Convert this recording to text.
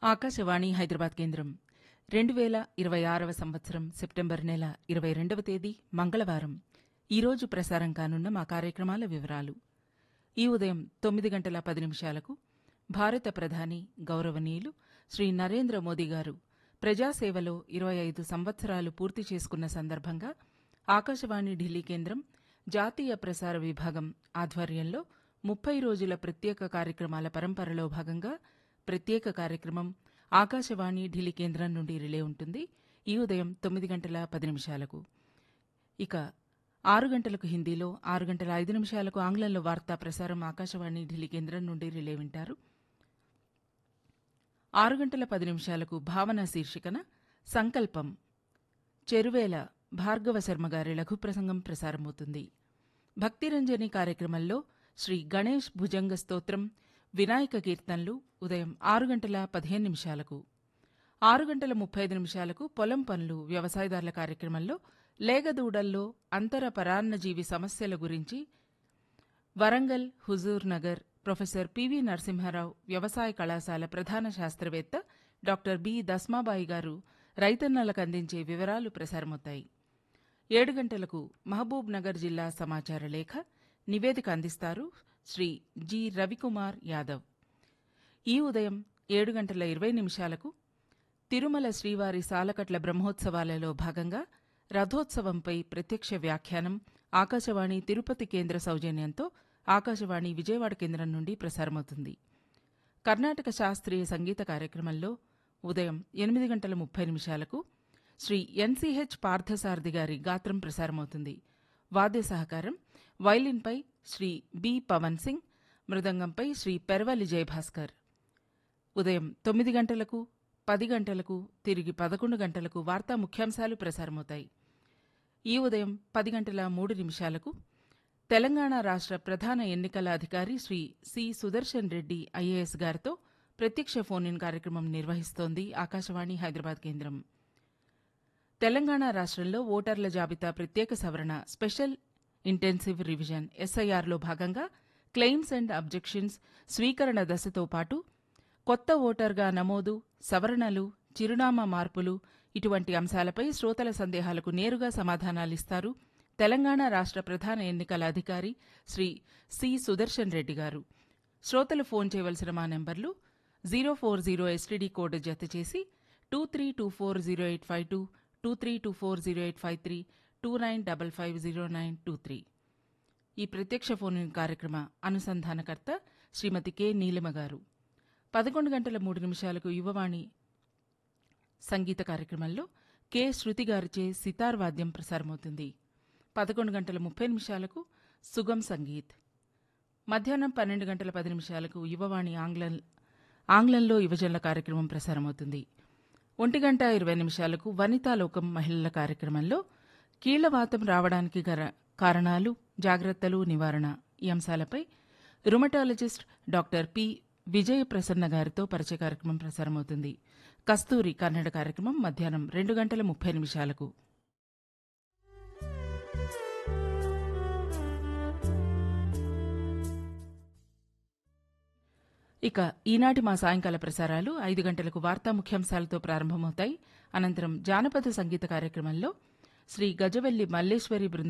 ఆకాశవాణి హైదరాబాద్ కేంద్రం రెండు వేల ఇరవై ఆరవ సంవత్సరం సెప్టెంబర్ నెల ఇరవై రెండవ తేదీ మంగళవారం ఈరోజు ప్రసారం కానున్న మా కార్యక్రమాల వివరాలు ఈ ఉదయం తొమ్మిది గంటల పది నిమిషాలకు భారత ప్రధాని గౌరవనీయులు శ్రీ నరేంద్ర మోదీ గారు ప్రజాసేవలో ఇరవై ఐదు సంవత్సరాలు పూర్తి చేసుకున్న సందర్భంగా ఆకాశవాణి ఢిల్లీ కేంద్రం జాతీయ ప్రసార విభాగం ఆధ్వర్యంలో ముప్పై రోజుల ప్రత్యేక కార్యక్రమాల పరంపరలో భాగంగా ప్రత్యేక కార్యక్రమం ఆకాశవాణి ఢిల్లీ కేంద్రం నుండి రిలే ఉంటుంది ఈ ఉదయం తొమ్మిది గంటల పది నిమిషాలకు ఇక ఆరు గంటలకు హిందీలో ఆరు గంటల ఐదు నిమిషాలకు ఆంగ్లంలో వార్తా ప్రసారం ఆకాశవాణి ఢిల్లీ కేంద్రం నుండి రిలే వింటారు ఆరు గంటల పది నిమిషాలకు భావన శీర్షికన సంకల్పం చెరువేల భార్గవ శర్మ గారి లఘు ప్రసంగం ప్రసారమవుతుంది భక్తిరంజని కార్యక్రమంలో శ్రీ గణేష్ భుజంగ స్తోత్రం వినాయక కీర్తనలు ఉదయం ఆరు గంటల పదిహేను నిమిషాలకు ఆరు గంటల ముప్పై ఐదు నిమిషాలకు పొలం పనులు వ్యవసాయదారుల కార్యక్రమంలో లేగదూడల్లో అంతర పరాన్నజీవి సమస్యల గురించి వరంగల్ హుజూర్ నగర్ ప్రొఫెసర్ పివి నరసింహారావు వ్యవసాయ కళాశాల ప్రధాన శాస్త్రవేత్త డాక్టర్ బి దస్మాబాయి గారు రైతన్నలకు అందించే వివరాలు ప్రసారమవుతాయి ఏడు గంటలకు మహబూబ్ నగర్ జిల్లా సమాచార లేఖ నివేదిక అందిస్తారు శ్రీ జి రవికుమార్ యాదవ్ ఈ ఉదయం ఏడు గంటల ఇరవై నిమిషాలకు తిరుమల శ్రీవారి సాలకట్ల బ్రహ్మోత్సవాలలో భాగంగా రథోత్సవంపై ప్రత్యక్ష వ్యాఖ్యానం ఆకాశవాణి తిరుపతి కేంద్ర సౌజన్యంతో ఆకాశవాణి విజయవాడ కేంద్రం నుండి ప్రసారమవుతుంది కర్ణాటక శాస్త్రీయ సంగీత కార్యక్రమంలో ఉదయం ఎనిమిది గంటల ముప్పై నిమిషాలకు శ్రీ ఎన్సీహెచ్ పార్థసారథి గారి గాత్రం ప్రసారమవుతుంది వాద్య సహకారం వైలిన్పై శ్రీ బి పవన్ సింగ్ మృదంగంపై శ్రీ పెరవలి జయభాస్కర్ ఉదయం తొమ్మిది గంటలకు పది గంటలకు తిరిగి పదకొండు గంటలకు వార్తా ముఖ్యాంశాలు ప్రసారమవుతాయి ఈ ఉదయం పది గంటల మూడు నిమిషాలకు తెలంగాణ రాష్ట్ర ప్రధాన ఎన్నికల అధికారి శ్రీ సి సుదర్శన్ రెడ్డి ఐఏఎస్ గారితో ప్రత్యక్ష ఫోన్ ఇన్ కార్యక్రమం నిర్వహిస్తోంది ఆకాశవాణి హైదరాబాద్ కేంద్రం తెలంగాణ రాష్ట్రంలో ఓటర్ల జాబితా ప్రత్యేక సవరణ స్పెషల్ ఇంటెన్సివ్ రివిజన్ ఎస్ఐఆర్లో భాగంగా క్లెయిమ్స్ అండ్ అబ్జెక్షన్స్ స్వీకరణ దశతో పాటు కొత్త ఓటర్గా నమోదు సవరణలు చిరునామా మార్పులు ఇటువంటి అంశాలపై శ్రోతల సందేహాలకు నేరుగా సమాధానాలిస్తారు తెలంగాణ రాష్ట్ర ప్రధాన ఎన్నికల అధికారి శ్రీ సి సుదర్శన్ రెడ్డి గారు శ్రోతలు ఫోన్ చేయవలసిన మా నెంబర్లు zero four zero STD code జత చేసి two three two four zero eight five two two three two four zero eight five three two nine double five zero nine two three ఈ ప్రత్యక్ష phone in కార్యక్రమ అనుసంధానకర్త శ్రీమతి K Neelima గారు పదకొండు గంటల మూడు నిమిషాలకు యువవాణి సంగీత కార్యక్రమంలో కె శృతి గారిచే సితార్ వాద్యం ప్రసారమవుతుంది పదకొండు గంటల ముప్పై నిమిషాలకు సుగం సంగీత్ మధ్యాహ్నం పన్నెండు గంటల పది నిమిషాలకు యువవాణి ఆంగ్లం ఆంగ్లంలో యువజనుల కార్యక్రమం ప్రసారమవుతుంది ఒంటి గంట ఇరవై నిమిషాలకు వనితాలోకం మహిళల కార్యక్రమంలో కీళ్లవాతం రావడానికి గల కారణాలు జాగ్రత్తలు నివారణ ఈ అంశాలపై rheumatologist doctor P Vijaya Prasanna గారితో పరిచయ కార్యక్రమం ప్రసారమవుతుంది కస్తూరి కన్నడ కార్యక్రమం మధ్యాహ్నం రెండు గంటల ముప్పై నిమిషాలకు ఇక ఈనాటి మా సాయంకాల ప్రసారాలు ఐదు గంటలకు వార్తా ముఖ్యాంశాలతో ప్రారంభమవుతాయి అనంతరం జానపద సంగీత కార్యక్రమంలో శ్రీ గజవెల్లి మల్లేశ్వరి బృందం